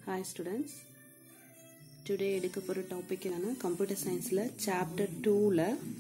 Hi students today எடுக்க போகிற topic என்னென்னா கம்ப்யூட்டர் சயின்ஸில் சாப்டர் டூவில்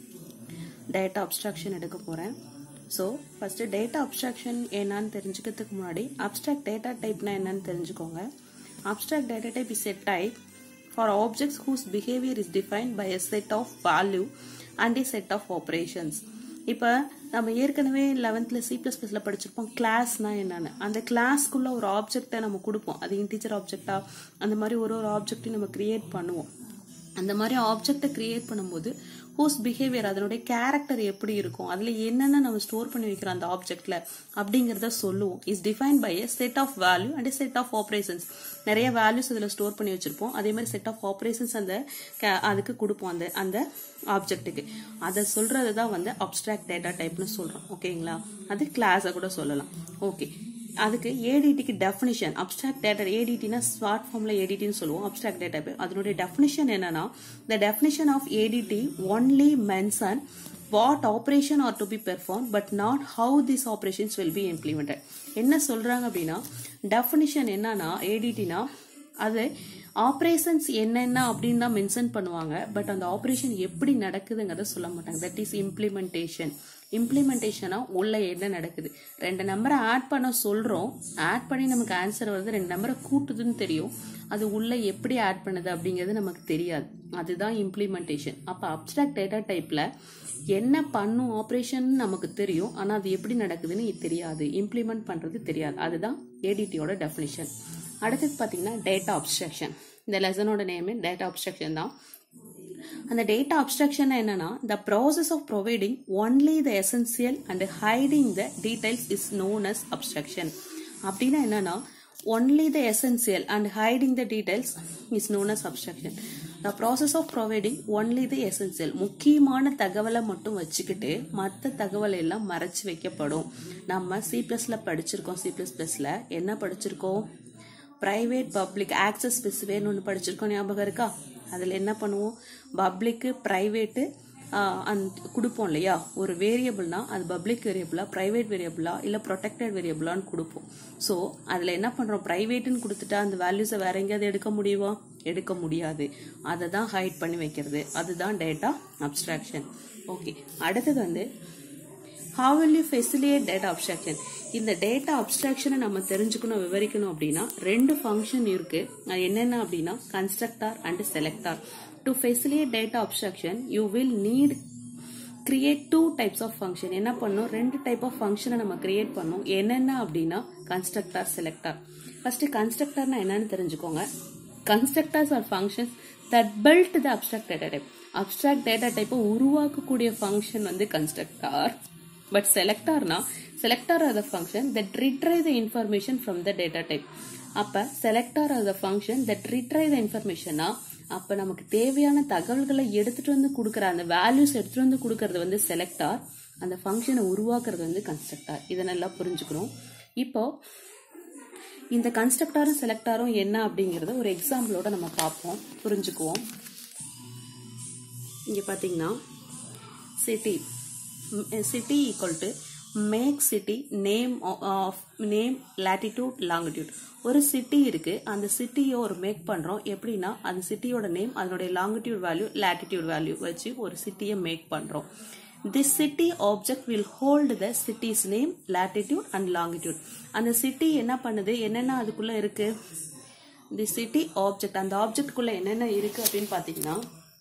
டேட்டா அப்ஸ்ட்ராக்ஷன் எடுக்க போகிறேன் ஸோ ஃபஸ்ட்டு டேட்டா அப்ஸ்ட்ராக்ஷன் என்னன்னு தெரிஞ்சுக்கிறதுக்கு முன்னாடி அப்ஸ்ட்ராக்ட் டேட்டா டைப்னா என்னன்னு தெரிஞ்சுக்கோங்க abstract data type is a type for objects whose behaviour is defined by a set of value and a set of operations இப்போ நம்ம ஏற்கனவே லெவன்த்தில் சி ப்ளஸ் ப்ளஸில் படிச்சிருப்போம் கிளாஸ்னா என்னன்னு அந்த கிளாஸ்க்குள்ள ஒரு ஆப்ஜெக்டை நம்ம கொடுப்போம் அது இன்டீச்சர் ஆப்ஜெக்டா அந்த மாதிரி ஒரு ஒரு ஆப்ஜெக்டையும் நம்ம கிரியேட் பண்ணுவோம் அந்த மாதிரி ஆப்ஜெக்டை கிரியேட் பண்ணும்போது ஹூஸ் பிஹேவியர் அதனுடைய கேரக்டர் எப்படி இருக்கும் அதில் என்னென்ன நம்ம ஸ்டோர் பண்ணி வைக்கிறோம் அந்த ஆப்ஜெக்ட்ல அப்படிங்கிறத சொல்லுவோம் is define by a set of value and set of operations நிறைய வேல்யூஸ் இதில் ஸ்டோர் பண்ணி வச்சிருப்போம் அதே மாதிரி செட் ஆஃப் ஆப்ரேஷன்ஸ் அந்த அதுக்கு கொடுப்போம் அந்த அந்த ஆப்ஜெக்ட்டுக்கு அதை சொல்றது தான் வந்து அப்டிராக்ட் டேட்டா டைப்னு சொல்றோம் ஓகேங்களா அது கிளாஸை கூட சொல்லலாம் ஓகே அதுக்கு ஏடிடிக்கு டெஃபினிஷன் அப்டிராக்ட் டேட்டா ஏடிடினா ஸ்மார்ட் ஃபார்ம்ல ஏடிடின்னு சொல்லுவோம் அப்டிராக்ட் டேட்டா அதனுடைய டெஃபினிஷன் என்னன்னா the definition of ADT only mention what operation are to be perform but not how this operations will be implemented என்ன சொல்றாங்க அப்படின்னா டெஃபினிஷன் என்னன்னா ஏடிடினா அது ஆப்ரேஷன்ஸ் என்னென்ன அப்படின்னு தான் மென்ஷன் பண்ணுவாங்க பட் அந்த ஆப்ரேஷன் எப்படி நடக்குதுங்கிறத சொல்ல மாட்டாங்க தட் இஸ் இம்ப்ளிமெண்டேஷன் இம்ப்ளிமெண்டேஷனா உள்ள என்ன நடக்குது ரெண்டு நம்பரை ஆட் பண்ண சொல்றோம் ஆட் பண்ணி நமக்கு ஆன்சர் வருது ரெண்டு நம்பரை கூட்டுதுன்னு தெரியும் அது உள்ள எப்படி ஆட் பண்ணுது அப்படிங்கிறது நமக்கு தெரியாது அதுதான் இம்ப்ளிமெண்டேஷன் அப்ப அப்டிராக்ட் டேட்டா டைப்ல என்ன பண்ணும் ஆப்ரேஷன் நமக்கு தெரியும் ஆனா அது எப்படி நடக்குதுன்னு தெரியாது இம்ப்ளிமெண்ட் பண்றது தெரியாது அதுதான் ஏடிடியோட டெஃபினிஷன் அடுத்தது பாத்தீங்கன்னா டேட்டா அப்ஸ்ட்ரக்ஷன் இந்த லெசனோட நேம் டேட்டா அப்ஸ்ட்ரக்ஷன் தான் அந்த டேட்டா அப்ஸ்ட்ரக்ஷன் என்னன்னா the process of providing only the essential and hiding the details is known as abstraction அப்படின்னா என்னன்னா only the essential and hiding the details is known as abstraction the process of providing only the essential முக்கியமான தகவலை மட்டும் வச்சுக்கிட்டு மற்ற தகவல் எல்லாம் மறைச்சு வைக்கப்படும் நம்ம சி பிளஸ்ல படிச்சிருக்கோம் சி பிளஸ் பிளஸ்ல என்ன படிச்சிருக்கோம் பிரைவேட் பப்ளிக் ஆக்சஸ் ஸ்பெசிஃபைன்னு ஒன்று படிச்சிருக்கோம் ஞாபகம் இருக்கா அதில் என்ன பண்ணுவோம் பப்ளிக்கு ப்ரைவேட்டு அந்த கொடுப்போம் இல்லையா ஒரு வேரியபிள்னா அது பப்ளிக் வேரியபிளா ப்ரைவேட் வேரியபிளா இல்லை ப்ரொடெக்டட் வேரியபிளான்னு கொடுப்போம் ஸோ அதில் என்ன பண்ணுறோம் ப்ரைவேட்டுன்னு கொடுத்துட்டா அந்த வேல்யூஸை வேற எங்கேயாவது எடுக்க முடியுமா எடுக்க முடியாது அதை தான் ஹைட் பண்ணி வைக்கிறது அதுதான் டேட்டா அப்ஸ்ட்ராக்ஷன் ஓகே அடுத்தது வந்து how will you facilitate data abstraction இந்த டேட்டா அப்ஸ்ட்ராக்ஷனை நம்ம தெரிஞ்சுக்கணும் விவரிக்கணும் அப்படின்னா ரெண்டு ஃபங்க்ஷன் இருக்கு அது என்னென்ன அப்படின்னா constructor and selector to facilitate data abstraction you will need create two types of function என்ன பண்ணும் ரெண்டு டைப் ஆஃப் ஃபங்க்ஷனை நம்ம கிரியேட் பண்ணோம் என்னென்ன அப்படின்னா கன்ஸ்ட்ரக்டார் செலக்டார் ஃபர்ஸ்ட் கன்ஸ்ட்ரக்டர்னா என்னன்னு தெரிஞ்சுக்கோங்க constructors are functions that build the abstract data type abstract data டைப்பை உருவாக்கக்கூடிய ஃபங்க்ஷன் வந்து கன்ஸ்ட்ரக்டார் பட் செலக்டார்னா selector are the function that retrieve the information from the data type அப்ப selector are the function that retrieve the இன்ஃபர்மேஷனா அப்ப நமக்கு தேவையான தகவல்களை எடுத்துட்டு வந்து கொடுக்கற அந்த வேல்யூஸ் எடுத்துட்டு வந்து கொடுக்கறது வந்து செலக்டார் அந்த ஃபங்க்ஷனை உருவாக்குறது வந்து கன்ஸ்ட்ரக்டார் இதை நல்லா புரிஞ்சுக்கணும் இப்போ இந்த கன்ஸ்ட்ரக்டாரும் செலக்டாரும் என்ன அப்படிங்கறத ஒரு எக்ஸாம்பிளோட நம்ம பார்ப்போம் புரிஞ்சுக்குவோம் இங்க பாத்தீங்கன்னா city city equal to make city name of name latitude longitude ஒரு சிட்டி இருக்கு அந்த சிட்டியை ஒரு மேக் பண்றோம் எப்படின்னா அந்த சிட்டியோட நேம் அதனுடைய லாங்கிடியூட் வேல்யூ லாட்டிடியூட் வேல்யூ வச்சு ஒரு சிட்டியை மேக் பண்றோம் this city object will hold the city's name latitude and longitude அந்த சிட்டி என்ன பண்ணுது என்னென்ன அதுக்குள்ள இருக்கு தி சிட்டி ஆப்ஜெக்ட் அந்த ஆப்ஜெக்ட்குள்ள என்னென்ன இருக்கு அப்படின்னு பாத்தீங்கன்னா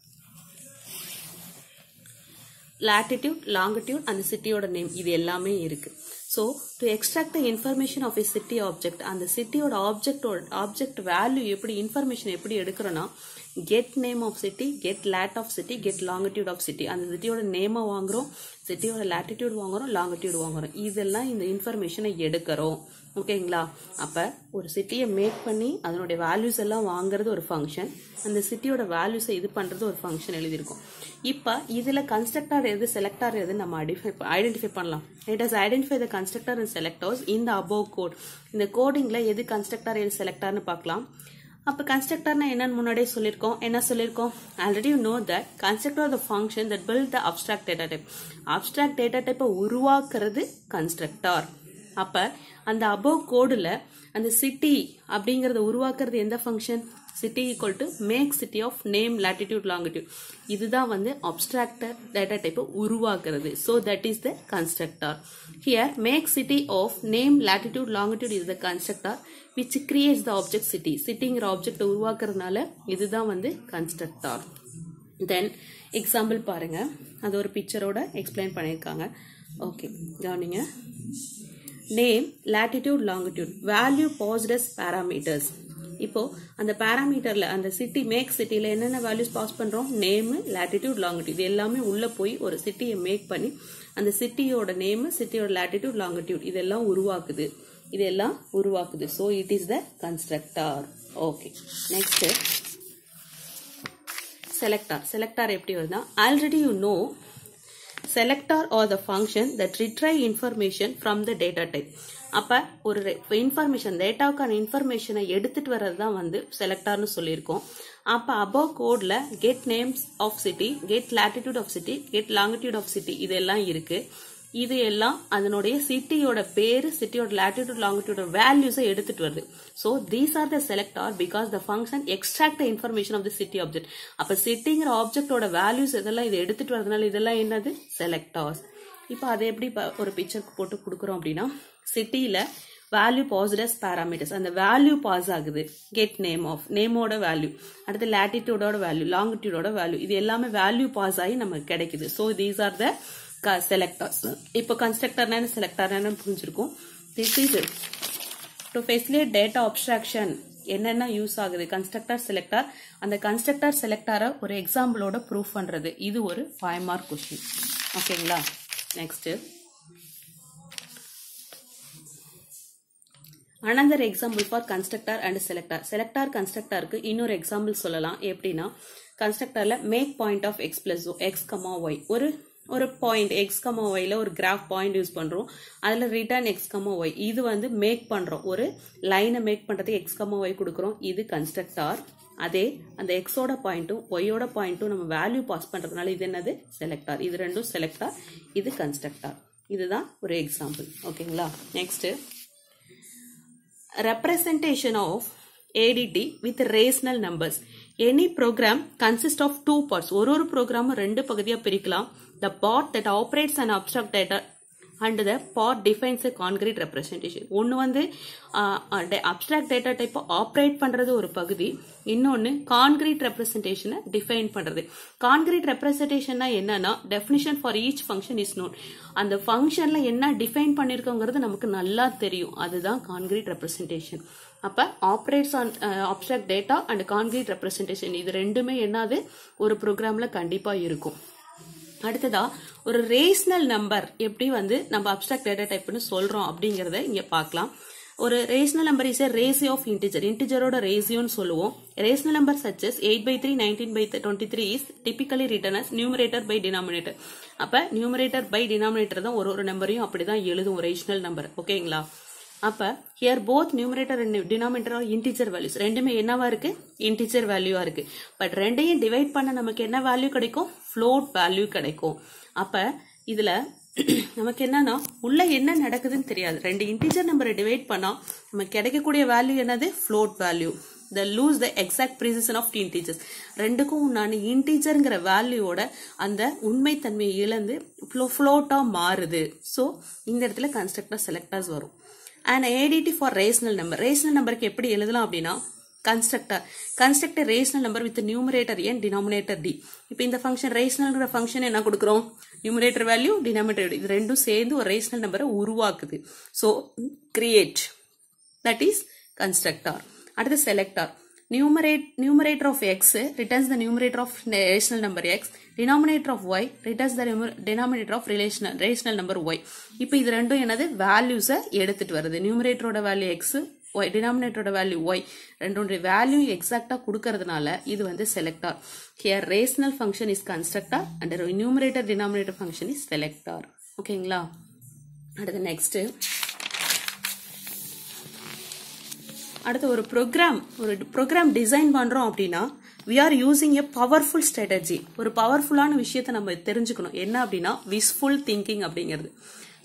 latitude, longitude and சிட்டியோட நேம் இது எல்லாமே இருக்கு so to extract the information of a city object அந்த சிட்டியோட ஆப்ஜெக்டோட ஆப்ஜெக்ட் வேல்யூ எப்படி இன்ஃபர்மேஷன் எப்படி எடுக்கிறோன்னா get name of city get lat of city get longitude of city அந்த சிட்டியோட நேமை வாங்குறோம் சிட்டியோட லாட்டிடியூட் வாங்குறோம் லாங்கிடியூட் வாங்குறோம் இதெல்லாம் இந்த இன்ஃபர்மேஷனை எடுக்கிறோம் ஓகேங்களா அப்ப ஒரு சிட்டியை மேக் பண்ணி அதனுடைய வேல்யூஸ் எல்லாம் வாங்குறது ஒரு ஃபங்க்ஷன் அந்த சிட்டியோட வேல்யூஸை இது பண்றது ஒரு ஃபங்க்ஷன் எழுதியிருக்கும் இப்ப இதுல கன்ஸ்ட்ரக்டர் எது செலக்டார் எது நம்ம ஐடென்டிஃபை பண்ணலாம் it has identify the constructor and selectors இந்த அபோவ் கோட் இந்த கோடிங்ல எது கன்ஸ்ட்ரக்டர் எது செலக்டார்னு பார்க்கலாம் அப்ப கன்ஸ்ட்ரக்டர்னா என்னன்னு முன்னாடியே சொல்லியிருக்கோம் என்ன சொல்லியிருக்கோம் already you know that constructor the function that build the abstract data type abstract data டைப்பை உருவாக்குறது கன்ஸ்ட்ரக்டர் அப்ப அந்த அபோவ் கோடுல அந்த சிட்டி அப்படிங்கறத உருவாக்குறது எந்த function city equal to make city of name latitude longitude இதுதான் வந்து அப்டிராக்டர் டேட்டா டைப்பை உருவாக்குறது so that is the constructor here make city of name latitude longitude is the constructor which creates the object city சிட்டிங்கிற ஆப்ஜெக்ட் உருவாக்குறதுனால இதுதான் வந்து constructor then example பாருங்க அது ஒரு பிக்சரோட எக்ஸ்பிளைன் பண்ணியிருக்காங்க ஓகே கவனிங்க name latitude longitude value passed as parameters இப்போ அந்த பேராமீட்டர்ல அந்த சிட்டி மேக் சிட்டில என்னென்ன வேல்யூஸ் பாஸ் பண்றோம் நேம் latitude longitude இது எல்லாமே உள்ள போய் ஒரு சிட்டியை மேக் பண்ணி அந்த சிட்டியோட நேம் சிட்டியோட latitude longitude இதெல்லாம் உருவாக்குது இதெல்லாம் உருவாக்குது so it is the constructor okay next selector selector எப்படி வருதுன்னா already you know selector are the function that retrieve information from the data type அப்ப ஒரு இன்ஃபர்மேஷன் டேட்டாவுக்கான இன்ஃபர்மேஷனை எடுத்துட்டு வர்றது தான் வந்து செலக்டார்னு சொல்லியிருக்கோம் அப்ப அபவ் கோட்ல get names of city get latitude of city get longitude of city இதெல்லாம் இருக்கு இது எல்லாம் அதனுடைய சிட்டியோட பேரு சிட்டியோட latitude longitude வேல்யூஸை எடுத்துட்டு வருது so these are the selector because the function extract the information of the city object அப்ப சிட்டிங்கிற ஆப்ஜெக்டோட வேல்யூஸ் இதெல்லாம் இதை எடுத்துட்டு வரதுனால இதெல்லாம் என்னது செலக்டார்ஸ் இப்போ அதை எப்படி ப- ஒரு பிக்சருக்கு போட்டு கொடுக்குறோம் அப்படின்னா சிட்டியில வேல்யூ பாசிடஸ் பேராமீட்டர்ஸ் அந்த வேல்யூ பாஸ் ஆகுது கெட் நேம் ஆஃப் நேமோட வேல்யூ அடுத்து latitudeோட வேல்யூ லாங்கிடியூடோட வேல்யூ இது எல்லாமே வேல்யூ பாஸ் ஆகி நமக்கு கிடைக்குது so these are the selectors இப்போ கன்ஸ்ட்ரக்டர்னா செலக்டர்னு புரிஞ்சிருக்கும் this is to facilitate data abstraction என்னென்ன யூஸ் ஆகுது கன்ஸ்ட்ரக்டர் செலக்டர் அந்த கன்ஸ்ட்ரக்டர் செலக்டரை ஒரு எக்ஸாம்பிளோட ப்ரூஃப் பண்றது இது ஒரு ஃபைவ் மார்க் கொஸ்டின் ஓகேங்களா next another example for constructor and selector selector constructorக்கு இன்னொரு எக்ஸாம்பிள் சொல்லலாம் எப்படின்னா கன்ஸ்ட்ரக்டர்ல make point of x plus x comma y ஒரு ஒரு பாயிண்ட் எக்ஸ் கமா ஒய்ல ஒரு கிராஃப் பாயிண்ட் யூஸ் பண்றோம் அதுல ரிட்டர்ன் எக்ஸ் கமா ஒய் இது வந்து மேக் பண்றோம் ஒரு லைனை மேக் பண்றதுக்கு எக்ஸ் கமா ஒய் கொடுக்குறோம் இது கன்ஸ்ட்ரக்டார் அதே அந்த எக்ஸோட பாயிண்ட்டும் ஒய்யோட பாயிண்ட்டும் நம்ம வேல்யூ பாஸ் பண்றதுனால இது என்னது செலக்டார் இது ரெண்டும் செலக்டார் இது கன்ஸ்ட்ரக்டார் இதுதான் ஒரு எக்ஸாம்பிள் ஓகேங்களா next representation of ADT with rational numbers. Any program consists of two parts. ஒரு ஒரு program ரெண்டு பகுதியா பிரிக்கலாம். The part that operates an abstract data and the part defines a concrete representation. ஒன்னு வந்து அப்டிராக்ட் டேட்டா டைப் ஆப்ரேட் பண்றது ஒரு பகுதி இன்னொன்னு கான்கிரீட் ரெப்ரசன்டேஷனை டிஃபைன் பண்றது கான்கிரீட் ரெப்ரசன்டேஷன்னா என்னன்னா definition for each function is known அந்த ஃபங்க்ஷன்ல என்ன டிஃபைன் பண்ணிருக்கோங்கிறது நமக்கு நல்லா தெரியும் அதுதான் கான்கிரீட் ரெப்ரசன்டேஷன் அப்ப operates on abstract data and concrete representation இது ரெண்டுமே என்னது ஒரு ப்ரோக்ராம்ல கண்டிப்பா இருக்கும் அடுத்ததா ஒரு ரேஷனல் நம்பர் எப்படி வந்து நம்ம அப்டிராக்ட் டேட்டா டைப்னு சொல்றோம் அப்படிங்கறத இங்க பார்க்கலாம் ஒரு rational number is ratio of integer இன்டிஜரோட ரேசியோன்னு சொல்லுவோம் rational number such as eight by three nineteen by twenty three is typically written as numerator by denominator அப்ப நியூமரேட்டர் பை டினாமினேட்டர் தான் ஒரு ஒரு நம்பரையும் அப்படிதான் எழுதும் ரேஷனல் நம்பர் ஓகேங்களா அப்ப here both numerator and denominator are integer values ரெண்டுமே என்னவா இருக்கு இன்டிஜர் வேல்யூவா இருக்கு பட் ரெண்டையும் டிவைட் பண்ண நமக்கு என்ன வேல்யூ கிடைக்கும் ஃப்ளோட் வேல்யூ கிடைக்கும் அப்ப இதுல நமக்கு என்னன்னா உள்ள என்ன நடக்குதுன்னு தெரியாது ரெண்டு இன்டிஜர் நம்பரை டிவைட் பண்ணா நமக்கு கிடைக்கக்கூடிய வேல்யூ என்னது float value the lose the exact precision of integers ரெண்டுக்கும் நான் இன்டீஜர்ங்கிற வேல்யூவோட அந்த உண்மைத்தன்மையை இழந்து ஃப்ளோட்டா மாறுது ஸோ இந்த இடத்துல கன்ஸ்ட்ரக்டர் செலக்டர்ஸ் வரும் and ADT for rational number rational நம்பருக்கு எப்படி எழுதலாம் அப்படின்னா constructor constructor rational number with numerator N denominator D இப்போ இந்த ஃபங்க்ஷன் ரேஷனல்ங்கிற ஃபங்க்ஷன் என்ன கொடுக்குறோம் நியூமரேட்டர் வேல்யூ டினாமினேட்டர் இது ரெண்டும் சேர்ந்து ஒரு ரேஷனல் நம்பரை உருவாக்குது so create that is constructor அடுத்து selector numerate numerator of x returns the numerator of rational number x denominator of y returns the numer- denominator of relational rational number y இப்போ இது ரெண்டும் என்னது values எடுத்துட்டு வருது numeratorோட வேல்யூ x y denominatorோட value y ரெண்டோட வேல்யூ எக்ஸாக்டா கொடுக்கறதுனால இது வந்து selector here rational function is constructor and numerator denominator function is selector ஓகேங்களா அடுத்து நெக்ஸ்ட் அடுத்து ஒரு ப்ரோக்ராம் ஒரு ப்ரோக்ராம் டிசைன் பண்றோம் அப்படின்னா we are using a powerful strategy ஒரு பவர்ஃபுல்லான விஷயத்தை நம்ம தெரிஞ்சுக்கணும் என்ன அப்படின்னா விஸ்ஃபுல் திங்கிங் அப்படிங்கிறது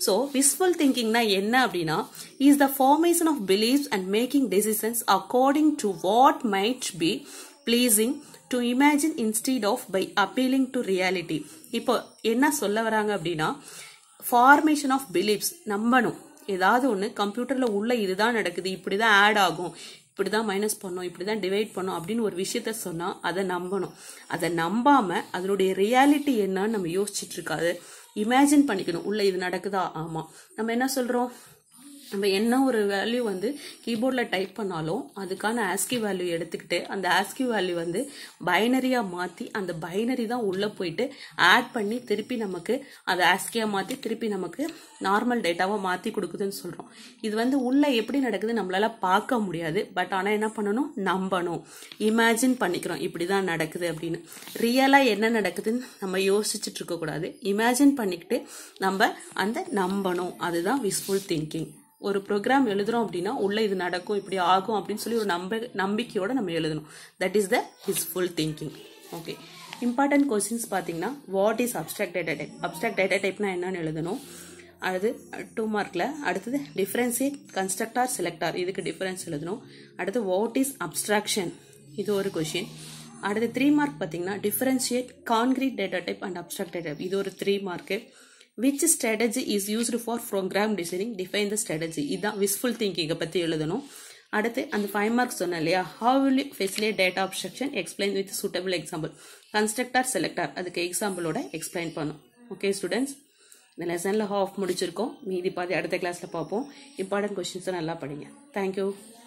ஸோ விஸ்ஃபுல் திங்கிங்னா என்ன அப்படின்னா is the formation of beliefs and making decisions according to what might be pleasing to imagine instead of by appealing to reality இப்போ என்ன சொல்ல வராங்க அப்படின்னா ஃபார்மேஷன் ஆஃப் பிலீவ்ஸ் நம்பணும் ஏதாவது ஒன்று கம்ப்யூட்டரில் உள்ள இதுதான் நடக்குது இப்படி தான் ஆட் ஆகும் இப்படி தான் மைனஸ் பண்ணும் இப்படி தான் டிவைட் பண்ணும் அப்படின்னு ஒரு விஷயத்த சொன்னால் அதை நம்பணும் அதை நம்பாமல் அதனுடைய ரியாலிட்டி என்னன்னு நம்ம யோசிச்சுட்டு இருக்காது இமேஜின் பண்ணிக்கணும் உள்ள இது நடக்குதா ஆமாம் நம்ம என்ன சொல்கிறோம் நம்ம என்ன ஒரு வேல்யூ வந்து கீபோர்டில் டைப் பண்ணாலும் அதுக்கான ஆஸ்கி வேல்யூ எடுத்துக்கிட்டு அந்த ஆஸ்கி வேல்யூ வந்து பைனரியாக மாற்றி அந்த பைனரி தான் உள்ளே போயிட்டு ஆட் பண்ணி திருப்பி நமக்கு அதை ஆஸ்கியாக மாற்றி திருப்பி நமக்கு நார்மல் டேட்டாவை மாற்றி கொடுக்குதுன்னு சொல்கிறோம் இது வந்து உள்ளே எப்படி நடக்குது நம்மளால பார்க்க முடியாது பட் ஆனால் என்ன பண்ணணும் நம்பணும் இமேஜின் பண்ணிக்கிறோம் இப்படி தான் நடக்குது அப்படின்னு ரியலாக என்ன நடக்குதுன்னு நம்ம யோசிச்சுட்டு இருக்கக்கூடாது இமேஜின் பண்ணிக்கிட்டு நம்ம அந்த நம்பணும் அதுதான் விஸ்ஃபுல் திங்கிங் ஒரு ப்ரோக்ராம் எழுதுறோம் அப்படின்னா உள்ள இது நடக்கும் இப்படி ஆகும் அப்படின்னு சொல்லி ஒரு நம்ப நம்பிக்கையோட நம்ம எழுதணும் that is the wishful thinking okay important questions பார்த்தீங்கன்னா what is abstract data type abstract data டைப்னா என்னன்னு எழுதணும் அடுத்து டூ மார்க்கில் அடுத்தது டிஃப்ரென்சியேட் கன்ஸ்ட்ரக்டார் செலக்டார் இதுக்கு டிஃப்ரென்ஸ் எழுதணும் அடுத்து வாட் இஸ் அப்ஸ்ட்ராக்ஷன் இது ஒரு கொஷின் அடுத்து த்ரீ மார்க் பார்த்தீங்கன்னா differentiate concrete data type and abstract data இது ஒரு three mark which strategy is used for program designing define the strategy இதுதான் விஸ்ஃபுல் திங்கிங்கை பற்றி எழுதணும் அடுத்து அந்த ஃபைவ் மார்க்ஸ் சொன்னேன் இல்லையா how will you facilitate data abstraction explain with suitable example constructor selector அதுக்கு எக்ஸாம்பிளோட எக்ஸ்பிளைன் பண்ணும் ஓகே ஸ்டூடெண்ட்ஸ் இந்த லெசனில் ஹாஃப் முடிச்சிருக்கோம் மீதி பாதி அடுத்த கிளாஸில் பார்ப்போம் இம்பார்ட்டன்ட் கொஷின்ஸை நல்லா படிங்க தேங்க்யூ